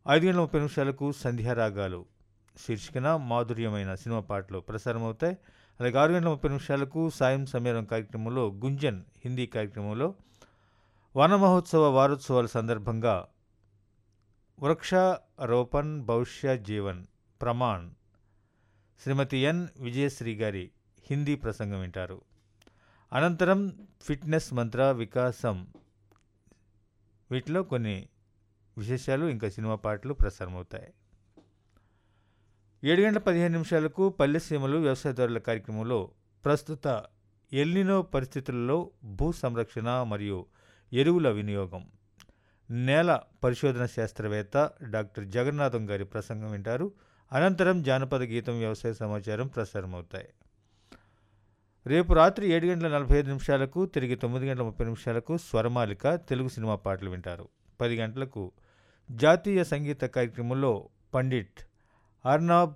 ఐదు గంటల ముప్పై నిమిషాలకు సంధ్యారాగాలు శీర్షికన మాధుర్యమైన సినిమా పాటలు ప్రసారమవుతాయి అలాగే ఆరు గంటల ముప్పై నిమిషాలకు సాయం సమీరం కార్యక్రమంలో గుంజన్ హిందీ కార్యక్రమంలో వన మహోత్సవ వారోత్సవాల సందర్భంగా వృక్షారోపణ్ భవిష్య జీవన్ ప్రమాణ్ శ్రీమతి ఎన్ విజయశ్రీ గారి హిందీ ప్రసంగం వింటారు అనంతరం ఫిట్నెస్ మంత్ర వికాసం వీటిలో కొన్ని విశేషాలు ఇంకా సినిమా పాటలు ప్రసారమవుతాయి ఏడు గంటల పదిహేను నిమిషాలకు పల్లె సీమలు వ్యవసాయదారుల కార్యక్రమంలో ప్రస్తుత ఎల్నినో పరిస్థితులలో భూ సంరక్షణ మరియు ఎరువుల వినియోగం నేల పరిశోధన శాస్త్రవేత్త డాక్టర్ జగన్నాథం గారి ప్రసంగం వింటారు అనంతరం జానపద గీతం వ్యవసాయ సమాచారం ప్రసారమవుతాయి రేపు రాత్రి ఏడు గంటల నలభై ఐదు నిమిషాలకు తిరిగి తొమ్మిది గంటల ముప్పై నిమిషాలకు స్వరమాలిక తెలుగు సినిమా పాటలు వింటారు పది గంటలకు జాతీయ సంగీత కార్యక్రమంలో పండిట్ అర్నాబ్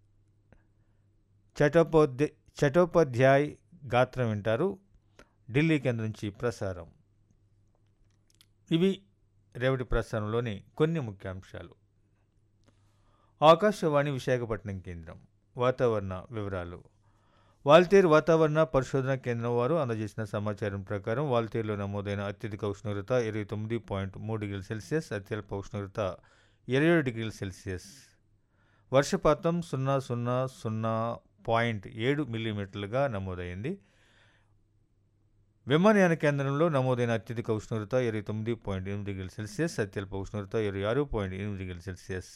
చటోపోధ్య చటోపాధ్యాయ్ గాత్రం వింటారు ఢిల్లీ కేంద్రం నుంచి ప్రసారం ఇవి రేవటి ప్రసారంలోని కొన్ని ముఖ్యాంశాలు ఆకాశవాణి విశాఖపట్నం కేంద్రం వాతావరణ వివరాలు వాల్తేరు వాతావరణ పరిశోధన కేంద్రం వారు అందజేసిన సమాచారం ప్రకారం వాల్తేరులో నమోదైన అత్యధిక ఉష్ణోగ్రత ఇరవై తొమ్మిది పాయింట్ మూడు డిగ్రీల సెల్సియస్ అత్యల్ప ఉష్ణోగ్రత ఇరవై ఏడు డిగ్రీల సెల్సియస్ వర్షపాతం సున్నా సున్నా సున్నా పాయింట్ ఏడు మిల్లీమీటర్లుగా నమోదైంది విమానయాన కేంద్రంలో నమోదైన అత్యధిక ఉష్ణోగ్రత ఇరవై తొమ్మిది పాయింట్ ఎనిమిది డిగ్రీల సెల్సియస్ అత్యల్ప ఉష్ణోగ్రత ఇరవై ఆరు పాయింట్ ఎనిమిది డిగ్రీల సెల్సియస్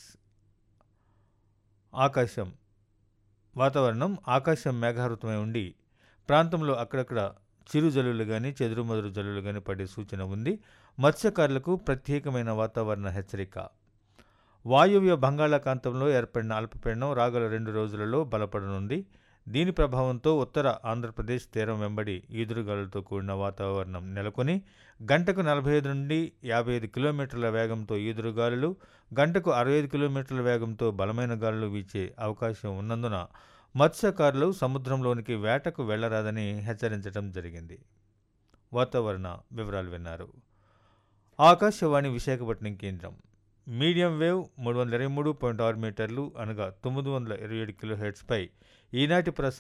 ఆకాశం వాతావరణం ఆకాశం మేఘావృతమై ఉండి ప్రాంతంలో అక్కడక్కడ చిరు జల్లులు కానీ చెదురుమదురు జల్లులు కానీ పడే సూచన ఉంది మత్స్యకారులకు ప్రత్యేకమైన వాతావరణ హెచ్చరిక వాయువ్య బంగాళాఖాతంలో ఏర్పడిన అల్పపీడనం రాగల రెండు రోజులలో బలపడనుంది దీని ప్రభావంతో ఉత్తర ఆంధ్రప్రదేశ్ తీరం వెంబడి ఈదురుగాలులతో కూడిన వాతావరణం నెలకొని గంటకు నలభై ఐదు నుండి యాభై ఐదు కిలోమీటర్ల వేగంతో ఈదురుగాలులు గంటకు అరవై ఐదు కిలోమీటర్ల వేగంతో బలమైన గాలులు వీచే అవకాశం ఉన్నందున మత్స్యకారులు సముద్రంలోనికి వేటకు వెళ్లరాదని హెచ్చరించడం జరిగింది వాతావరణ వివరాలు విన్నారు ఆకాశవాణి విశాఖపట్నం కేంద్రం మీడియం వేవ్ మూడు వందల ఇరవై మూడు పాయింట్ ఆరు మీటర్లు అనగా తొమ్మిది వందల ఇరవై ఏడు కిలో హెడ్స్పై ఈనాటి ప్రసారం